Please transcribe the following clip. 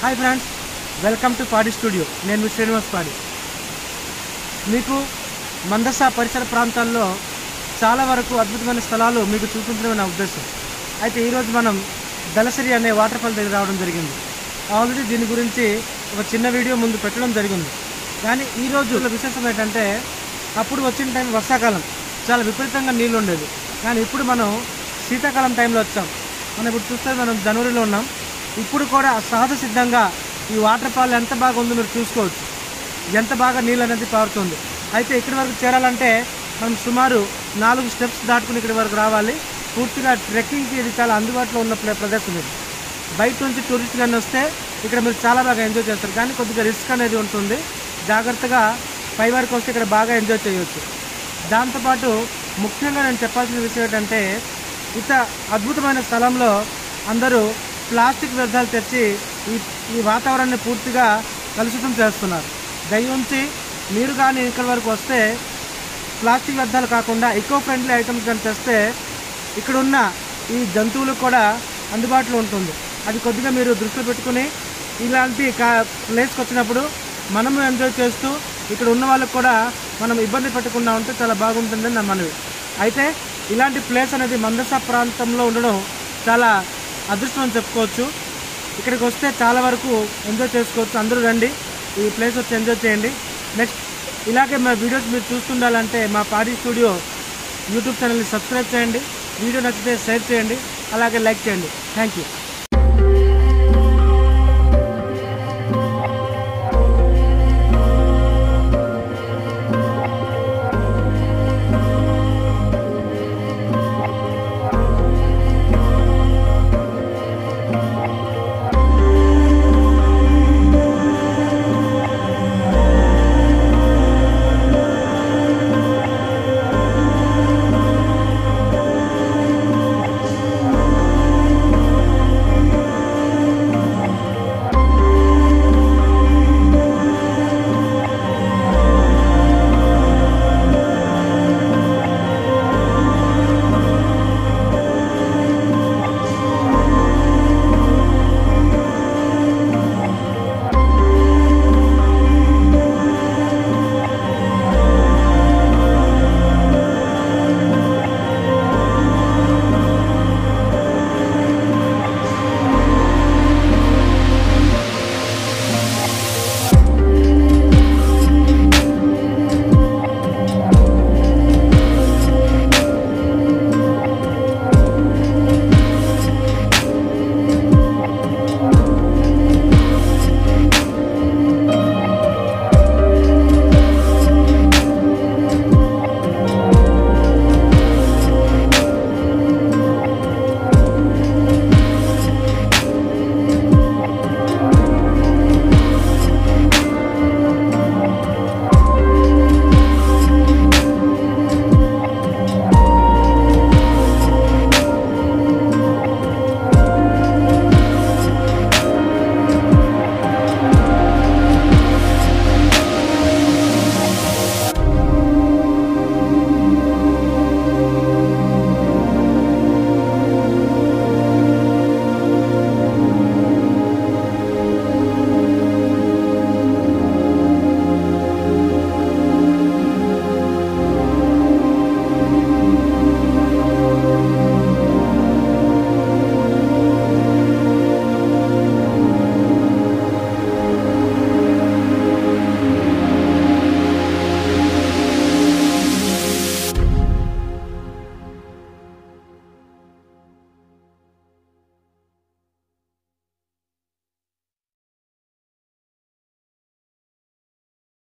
hi friends welcome to Paadi studio నేను మీ శ్రీనివాస్ పాడి మీకు మందస పరిసర ప్రాంతాల్లో చాలా వరకు అద్భుతమైన స్థలాలు మీకు చూపించడమే నా ఉద్దేశం అయితే ఈరోజు మనం దళసరి అనే వాటర్ ఫాల్ దగ్గర రావడం జరిగింది ఆల్రెడీ దీని గురించి ఒక చిన్న వీడియో ముందు పెట్టడం జరిగింది కానీ ఈరోజు విశేషం ఏంటంటే అప్పుడు వచ్చిన టైం వర్షాకాలం చాలా విపరీతంగా నీళ్ళు ఉండేది కానీ ఇప్పుడు మనం శీతాకాలం టైంలో వచ్చాం మనం ఇప్పుడు చూస్తే మనం జనవరిలో ఉన్నాం ఇప్పుడు కూడా సహజ సిద్ధంగా ఈ వాటర్ ఫాల్ ఎంత బాగా ఉందో మీరు చూసుకోవచ్చు ఎంత బాగా నీళ్ళు అనేది పారుతుంది అయితే ఇక్కడి వరకు చేరాలంటే మనం సుమారు నాలుగు స్టెప్స్ దాటుకుని ఇక్కడి వరకు రావాలి పూర్తిగా ట్రెక్కింగ్కి ఇది చాలా అందుబాటులో ఉన్న ప్ర- ప్రదేశం ఇది బయట నుంచి టూరిస్టులు అన్నీ వస్తే ఇక్కడ మీరు చాలా బాగా ఎంజాయ్ చేస్తారు కానీ కొద్దిగా రిస్క్ అనేది ఉంటుంది జాగ్రత్తగా పై వరకు వస్తే ఇక్కడ బాగా ఎంజాయ్ చేయవచ్చు దాంతోపాటు ముఖ్యంగా నేను చెప్పాల్సిన విషయం ఏంటంటే ఇంత అద్భుతమైన స్థలంలో అందరూ ప్లాస్టిక్ వ్యర్థాలు తెచ్చి ఈ ఈ వాతావరణాన్ని పూర్తిగా కలుషితం చేస్తున్నారు దయ ఉంచి మీరు కానీ ఇక్కడి వరకు వస్తే ప్లాస్టిక్ వ్యర్థాలు కాకుండా ఎకో ఫ్రెండ్లీ ఐటమ్స్ కానీ తెస్తే ఇక్కడ ఉన్న ఈ జంతువులకు కూడా అందుబాటులో ఉంటుంది అది కొద్దిగా మీరు దృష్టిలో పెట్టుకుని ఇలాంటి కా ప్లేస్కి వచ్చినప్పుడు మనము ఎంజాయ్ చేస్తూ ఇక్కడ ఉన్న వాళ్ళకి కూడా మనం ఇబ్బంది పెట్టకుండా ఉంటే చాలా బాగుంటుందని నా మనవి అయితే ఇలాంటి ప్లేస్ అనేది మందస ప్రాంతంలో ఉండడం చాలా అదృష్టం అని చెప్పుకోవచ్చు ఇక్కడికి వస్తే చాలా వరకు ఎంజాయ్ చేసుకోవచ్చు అందరూ రండి ఈ ప్లేస్ వచ్చి ఎంజాయ్ చేయండి నెక్స్ట్ ఇలాగే మా వీడియోస్ మీరు చూస్తుండాలంటే మా పాడి స్టూడియో యూట్యూబ్ ఛానల్ని సబ్స్క్రైబ్ చేయండి వీడియో నచ్చితే షేర్ చేయండి అలాగే లైక్ చేయండి థ్యాంక్ యూ